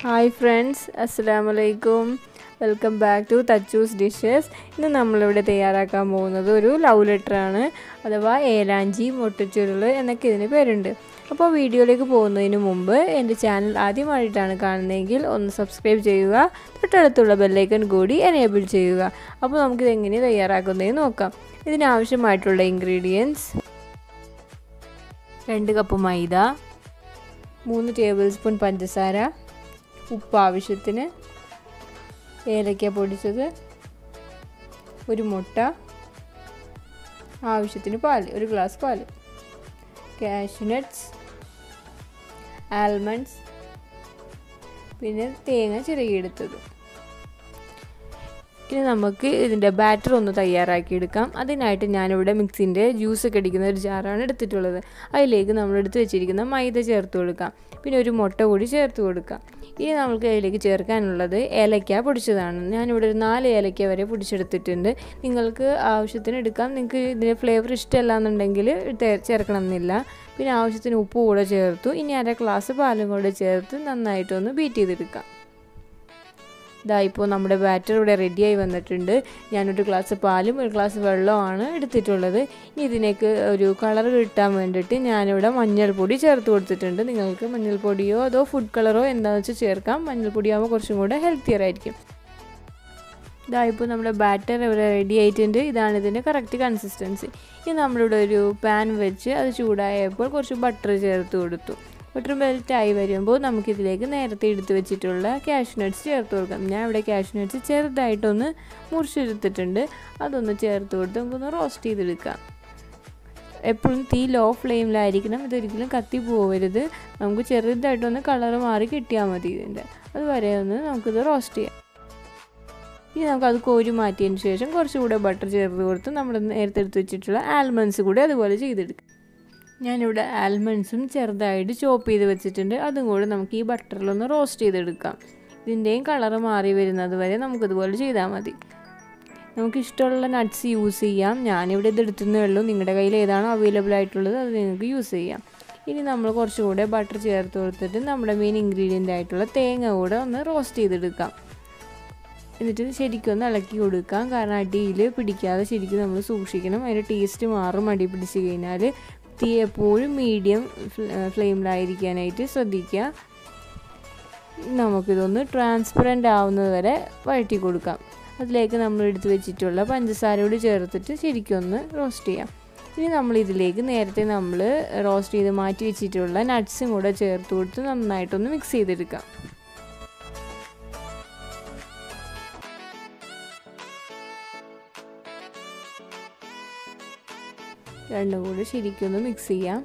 hi friends അസ്സാം വലൈക്കും welcome back to Thachu's dishes ഇന്ന് നമ്മളിവിടെ തയ്യാറാക്കാൻ പോകുന്നത് ഒരു ലവ് ലെറ്ററാണ് അഥവാ ഏലാഞ്ചി മൊട്ടച്ചുരുൾ എന്നൊക്കെ ഇതിന് പേരുണ്ട് അപ്പോൾ വീഡിയോയിലേക്ക് പോകുന്നതിന് മുമ്പ് എൻ്റെ ചാനൽ ആദ്യമായിട്ടാണ് കാണുന്നതെങ്കിൽ ഒന്ന് സബ്സ്ക്രൈബ് ചെയ്യുക തൊട്ടടുത്തുള്ള ബെല്ലൈക്കൺ കൂടി എനേബിൾ ചെയ്യുക അപ്പോൾ നമുക്കിത് എങ്ങനെ തയ്യാറാക്കുന്നതെന്ന് നോക്കാം ഇതിനാവശ്യമായിട്ടുള്ള ഇൻഗ്രീഡിയൻസ് രണ്ട് കപ്പ് മൈദ മൂന്ന് ടേബിൾ സ്പൂൺ പഞ്ചസാര ഉപ്പ് ആവശ്യത്തിന് ഏലക്ക പൊടിച്ചത് ഒരു മുട്ട ആവശ്യത്തിന് പാൽ ഒരു ഗ്ലാസ് പാൽ കാഷ്നട്ട്സ് ആൽമണ്ട്സ് പിന്നെ തേങ്ങ ചിരകിയെടുത്തത് ഇനി നമുക്ക് ഇതിൻ്റെ ബാറ്റർ ഒന്ന് തയ്യാറാക്കിയെടുക്കാം അതിനായിട്ട് ഞാനിവിടെ മിക്സിൻ്റെ ജ്യൂസൊക്കെ അടിക്കുന്ന ഒരു ജാറാണ് എടുത്തിട്ടുള്ളത് അതിലേക്ക് നമ്മൾ എടുത്ത് വെച്ചിരിക്കുന്ന മൈദ ചേർത്ത് കൊടുക്കാം പിന്നെ ഒരു മുട്ട കൂടി ചേർത്ത് കൊടുക്കാം ഇനി നമുക്ക് അതിലേക്ക് ചേർക്കാനുള്ളത് ഏലക്ക പൊടിച്ചതാണ് ഞാനിവിടെ ഒരു നാല് ഏലക്ക വരെ പൊടിച്ചെടുത്തിട്ടുണ്ട് നിങ്ങൾക്ക് ആവശ്യത്തിന് എടുക്കാം നിങ്ങൾക്ക് ഇതിൻ്റെ ഫ്ലേവർ ഇഷ്ടമല്ല എന്നുണ്ടെങ്കിൽ ചേർക്കണം എന്നില്ല പിന്നെ ആവശ്യത്തിന് ഉപ്പ് കൂടെ ചേർത്തു ഇനി അര ഗ്ലാസ് പാലും കൂടെ ചേർത്ത് നന്നായിട്ടൊന്ന് ബീറ്റ് ചെയ്തെടുക്കാം ഇതാ ഇപ്പോൾ നമ്മുടെ ബാറ്റർ ഇവിടെ റെഡിയായി വന്നിട്ടുണ്ട് ഞാനൊരു ഗ്ലാസ് പാലും ഒരു ഗ്ലാസ് വെള്ളമാണ് എടുത്തിട്ടുള്ളത് ഇനി ഇതിനേക്ക് ഒരു കളർ കിട്ടാൻ വേണ്ടിയിട്ട് ഞാനിവിടെ മഞ്ഞൾപ്പൊടി ചേർത്ത് കൊടുത്തിട്ടുണ്ട് നിങ്ങൾക്ക് മഞ്ഞൾപ്പൊടിയോ അതോ ഫുഡ് കളറോ എന്താണെന്ന് വെച്ചാൽ ചേർക്കാം മഞ്ഞൾപ്പൊടി ആകുമ്പോൾ കുറച്ചും കൂടെ ഹെൽത്തിയർ ആയിരിക്കും ഇതാ ഇപ്പോൾ നമ്മുടെ ബാറ്റർ ഇവിടെ റെഡി ആയിട്ടുണ്ട് ഇതാണ് ഇതിൻ്റെ കറക്റ്റ് കൺസിസ്റ്റൻസി ഇനി നമ്മളിവിടെ ഒരു പാൻ വെച്ച് അത് ചൂടായപ്പോൾ കുറച്ച് ബട്ടർ ചേർത്ത് കൊടുത്തു ബട്ടർ മെൽറ്റായി വരുമ്പോൾ നമുക്കിതിലേക്ക് നേരത്തെ എടുത്ത് വെച്ചിട്ടുള്ള ക്യാഷ് നട്ട്സ് ചേർത്ത് കൊടുക്കാം ഞാൻ ഇവിടെ ക്യാഷ് നട്ട്സ് ചെറുതായിട്ടൊന്ന് മുറിച്ചെടുത്തിട്ടുണ്ട് അതൊന്ന് ചേർത്ത് കൊടുത്ത് നമുക്കൊന്ന് റോസ്റ്റ് ചെയ്തെടുക്കാം എപ്പോഴും തീ ലോ ഫ്ലെയിമിലായിരിക്കണം ഇതൊരിക്കലും കത്തി പോവരുത് നമുക്ക് ചെറുതായിട്ടൊന്ന് കളർ മാറി കിട്ടിയാൽ മതി ഇതിൻ്റെ അതുവരെ ഒന്ന് നമുക്കിത് റോസ്റ്റ് ചെയ്യാം ഇനി നമുക്കത് കോരി മാറ്റിയതിന് ശേഷം കുറച്ചുകൂടെ ബട്ടർ ചേർത്ത് കൊടുത്ത് നമ്മൾ നേരത്തെ എടുത്ത് വെച്ചിട്ടുള്ള ആൽമണ്ട്സ് കൂടി അതുപോലെ ചെയ്തെടുക്കാം ഞാനിവിടെ ആൽമണ്ട്സും ചെറുതായിട്ട് ചോപ്പ് ചെയ്ത് വെച്ചിട്ടുണ്ട് അതും കൂടി നമുക്ക് ഈ ബട്ടറിലൊന്ന് റോസ്റ്റ് ചെയ്തെടുക്കാം ഇതിൻ്റെയും കളറ് മാറി വരുന്നത് വരെ നമുക്കിതുപോലെ ചെയ്താൽ മതി നമുക്ക് ഇഷ്ടമുള്ള നട്ട്സ് യൂസ് ചെയ്യാം ഞാനിവിടെ ഇത് എടുത്തുന്നേ ഉള്ളൂ നിങ്ങളുടെ കയ്യിൽ ഏതാണോ അവൈലബിൾ ആയിട്ടുള്ളത് അത് നിങ്ങൾക്ക് യൂസ് ചെയ്യാം ഇനി നമ്മൾ കുറച്ചുകൂടെ ബട്ടർ ചേർത്ത് കൊടുത്തിട്ട് നമ്മുടെ മെയിൻ ഇൻഗ്രീഡിയൻ്റ് ആയിട്ടുള്ള തേങ്ങ കൂടെ ഒന്ന് റോസ്റ്റ് ചെയ്തെടുക്കാം എന്നിട്ട് ശരിക്കും ഒന്ന് ഇളക്കി കൊടുക്കാം കാരണം അടിയിൽ പിടിക്കാതെ ശരിക്കും നമ്മൾ സൂക്ഷിക്കണം അതിൻ്റെ ടേസ്റ്റ് മാറും അടി പിടിച്ച് കഴിഞ്ഞാൽ തീ എപ്പോഴും മീഡിയം ഫ്ലെയിമിലായിരിക്കാനായിട്ട് ശ്രദ്ധിക്കുക നമുക്കിതൊന്ന് ട്രാൻസ്പെറൻ്റ് ആവുന്നത് വരെ വഴറ്റി കൊടുക്കാം അതിലേക്ക് നമ്മൾ എടുത്ത് വെച്ചിട്ടുള്ള പഞ്ചസാരയോട് ചേർത്തിട്ട് ശരിക്കും ഒന്ന് റോസ്റ്റ് ചെയ്യാം ഇനി നമ്മൾ ഇതിലേക്ക് നേരത്തെ നമ്മൾ റോസ്റ്റ് ചെയ്ത് മാറ്റി വെച്ചിട്ടുള്ള നട്ട്സും കൂടെ ചേർത്ത് കൊടുത്ത് നന്നായിട്ടൊന്ന് മിക്സ് ചെയ്തെടുക്കാം രണ്ടും കൂടി ശരിക്കൊന്ന് മിക്സ് ചെയ്യാം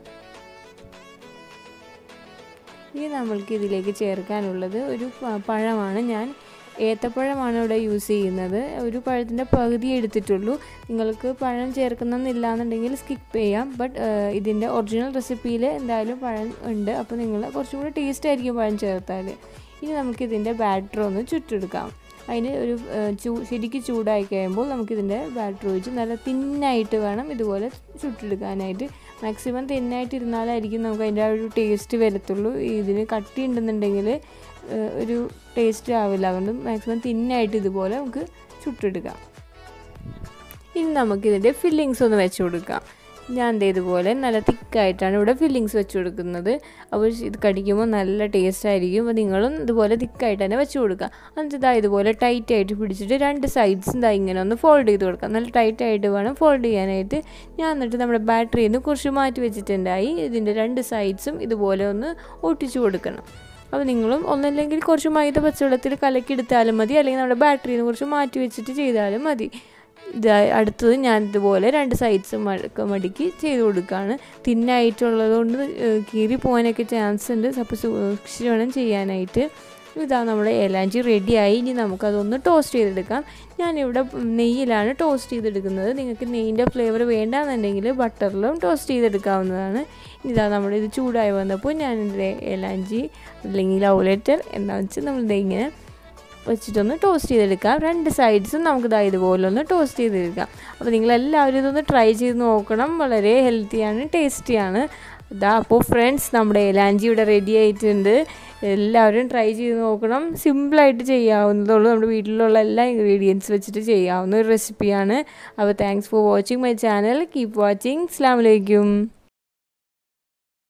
ഇനി നമ്മൾക്ക് ഇതിലേക്ക് ചേർക്കാനുള്ളത് ഒരു പഴമാണ് ഞാൻ ഏത്തപ്പഴമാണ് ഇവിടെ യൂസ് ചെയ്യുന്നത് ഒരു പഴത്തിൻ്റെ പകുതി എടുത്തിട്ടുള്ളൂ നിങ്ങൾക്ക് പഴം ചേർക്കണമെന്നില്ല എന്നുണ്ടെങ്കിൽ സ്കിപ്പ് ചെയ്യാം ബട്ട് ഇതിൻ്റെ ഒറിജിനൽ റെസിപ്പിയിൽ എന്തായാലും പഴം ഉണ്ട് അപ്പോൾ നിങ്ങൾ കുറച്ചും കൂടി ടേസ്റ്റ് ആയിരിക്കും പഴം ചേർത്താൽ ഇനി നമുക്കിതിൻ്റെ ബാറ്റർ ഒന്ന് ചുറ്റെടുക്കാം അതിന് ഒരു ചൂ ശരിക്ക് ചൂടായി കഴിയുമ്പോൾ നമുക്കിതിൻ്റെ ബാറ്റർ ഒഴിച്ച് നല്ല തിന്നായിട്ട് വേണം ഇതുപോലെ ചുട്ടെടുക്കാനായിട്ട് മാക്സിമം തിന്നായിട്ട് ഇരുന്നാലായിരിക്കും നമുക്ക് അതിൻ്റെ ആ ഒരു ടേസ്റ്റ് വരത്തുള്ളൂ ഇതിന് കട്ടി ഉണ്ടെന്നുണ്ടെങ്കിൽ ഒരു ടേസ്റ്റ് ആവില്ല അതുകൊണ്ട് മാക്സിമം തിന്നായിട്ട് ഇതുപോലെ നമുക്ക് ചുട്ടെടുക്കാം ഇനി നമുക്കിതിൻ്റെ ഫില്ലിങ്സ് ഒന്ന് വെച്ച് കൊടുക്കാം ഞാൻ ഇതേതുപോലെ നല്ല തിക്കായിട്ടാണ് ഇവിടെ ഫില്ലിങ്സ് വെച്ച് കൊടുക്കുന്നത് അപ്പോൾ ഇത് കടിക്കുമ്പോൾ നല്ല ടേസ്റ്റ് ആയിരിക്കും അപ്പോൾ നിങ്ങളും ഇതുപോലെ തിക്കായിട്ട് തന്നെ വെച്ച് കൊടുക്കുക എന്നിട്ട് ഇതാ ഇതുപോലെ ടൈറ്റ് ആയിട്ട് പിടിച്ചിട്ട് രണ്ട് സൈഡ്സും ഇതാ ഇങ്ങനെ ഒന്ന് ഫോൾഡ് ചെയ്ത് കൊടുക്കാം നല്ല ടൈറ്റ് ആയിട്ട് വേണം ഫോൾഡ് ചെയ്യാനായിട്ട് ഞാൻ എന്നിട്ട് നമ്മുടെ ബാറ്ററിയിൽ നിന്ന് കുറച്ച് മാറ്റി വെച്ചിട്ടുണ്ടായി ഇതിൻ്റെ രണ്ട് സൈഡ്സും ഇതുപോലെ ഒന്ന് ഒട്ടിച്ചു കൊടുക്കണം അപ്പോൾ നിങ്ങളും ഒന്നല്ലെങ്കിൽ കുറച്ച് മൈദ പച്ചവെള്ളത്തിൽ കലക്കിയെടുത്താലും മതി അല്ലെങ്കിൽ നമ്മുടെ ബാറ്ററിയിൽ നിന്ന് കുറച്ച് മാറ്റി വെച്ചിട്ട് ചെയ്താലും മതി അടുത്തത് ഞാൻ ഇതുപോലെ രണ്ട് സൈഡ്സ് മടക്കി ചെയ്ത് കൊടുക്കുകയാണ് തിന്നായിട്ടുള്ളത് കൊണ്ട് കീറി പോകാനൊക്കെ ചാൻസ് ഉണ്ട് അപ്പോൾ സൂക്ഷിച്ച് വേണം ചെയ്യാനായിട്ട് ഇതാ നമ്മുടെ ഏലാഞ്ചി റെഡിയായി ഇനി നമുക്കതൊന്ന് ടോസ്റ്റ് ചെയ്തെടുക്കാം ഞാനിവിടെ നെയ്യിലാണ് ടോസ്റ്റ് ചെയ്തെടുക്കുന്നത് നിങ്ങൾക്ക് നെയ്യിൻ്റെ ഫ്ലേവർ വേണ്ടാന്നുണ്ടെങ്കിൽ ബട്ടറിലും ടോസ്റ്റ് ചെയ്തെടുക്കാവുന്നതാണ് ഇതാ നമ്മുടെ ഇത് ചൂടായി വന്നപ്പോൾ ഞാനിതിൻ്റെ ഏലാഞ്ചി അല്ലെങ്കിൽ ലവ് ലെറ്റർ എന്താണെന്ന് വെച്ചാൽ നമ്മളിത് ഇങ്ങനെ വെച്ചിട്ടൊന്ന് ടോസ്റ്റ് ചെയ്തെടുക്കാം രണ്ട് സൈഡ്സും നമുക്ക് ഇതാ ഇതുപോലെ ഒന്ന് ടോസ്റ്റ് ചെയ്തെടുക്കാം അപ്പോൾ നിങ്ങളെല്ലാവരും ഇതൊന്ന് ട്രൈ ചെയ്ത് നോക്കണം വളരെ ഹെൽത്തിയാണ് ടേസ്റ്റിയാണ് ഇതാ അപ്പോൾ ഫ്രണ്ട്സ് നമ്മുടെ ഏലാഞ്ചി ഇവിടെ റെഡി ആയിട്ടുണ്ട് എല്ലാവരും ട്രൈ ചെയ്ത് നോക്കണം സിമ്പിളായിട്ട് ചെയ്യാവുന്നതുള്ളൂ നമ്മുടെ വീട്ടിലുള്ള എല്ലാ ഇൻഗ്രീഡിയൻസ് വെച്ചിട്ട് ചെയ്യാവുന്ന ഒരു റെസിപ്പിയാണ് അപ്പോൾ thanks for watching my channel keep watching അസ്സാം വലൈക്കും